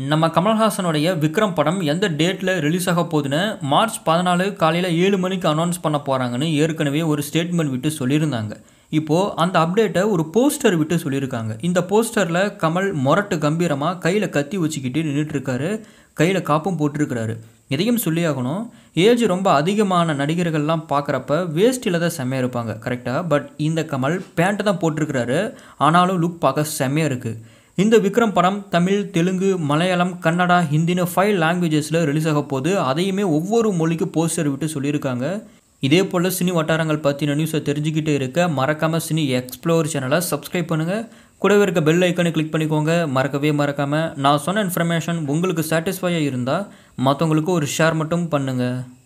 நம்ம கமல்ஹாசனுடைய விக்ரம் படம் எந்த டேட்டில் ரிலீஸ் ஆக போகுதுன்னு மார்ச் பதினாலு காலையில் ஏழு மணிக்கு அனௌன்ஸ் பண்ண போகிறாங்கன்னு ஏற்கனவே ஒரு ஸ்டேட்மெண்ட் விட்டு சொல்லியிருந்தாங்க இப்போது அந்த அப்டேட்டை ஒரு போஸ்டர் விட்டு சொல்லியிருக்காங்க இந்த போஸ்டரில் கமல் மொரட்டு கம்பீரமாக கையில் கத்தி வச்சுக்கிட்டு நின்றுட்டுருக்காரு கையில் காப்பும் போட்டிருக்கிறாரு இதையும் சொல்லி ஆகணும் ஏஜ் ரொம்ப அதிகமான நடிகர்கள்லாம் பார்க்குறப்ப வேஸ்ட்டில் தான் செம்மையாக இருப்பாங்க கரெக்டாக பட் இந்த கமல் பேண்ட்டு தான் போட்டிருக்கிறாரு ஆனாலும் லுக் பார்க்க செம்மையாக இருக்குது இந்த விக்ரம் படம் தமிழ் தெலுங்கு மலையாளம் கன்னடா ஹிந்தின்னு ஃபைவ் லாங்குவேஜஸில் ரிலீஸ் ஆக போகுது அதையுமே ஒவ்வொரு மொழிக்கு போஸ்டர் விட்டு சொல்லியிருக்காங்க இதே போல் சினி வட்டாரங்கள் பற்றின நியூஸை தெரிஞ்சுக்கிட்டே இருக்க மறக்காமல் சினி எக்ஸ்ப்ளோர் சேனலை சப்ஸ்கிரைப் பண்ணுங்கள் கூடவே இருக்க பெல் ஐக்கனை கிளிக் பண்ணிக்கோங்க மறக்கவே மறக்காமல் நான் சொன்ன இன்ஃபர்மேஷன் உங்களுக்கு சாட்டிஸ்ஃபையாக இருந்தால் மற்றவங்களுக்கு ஒரு ஷேர் மட்டும் பண்ணுங்கள்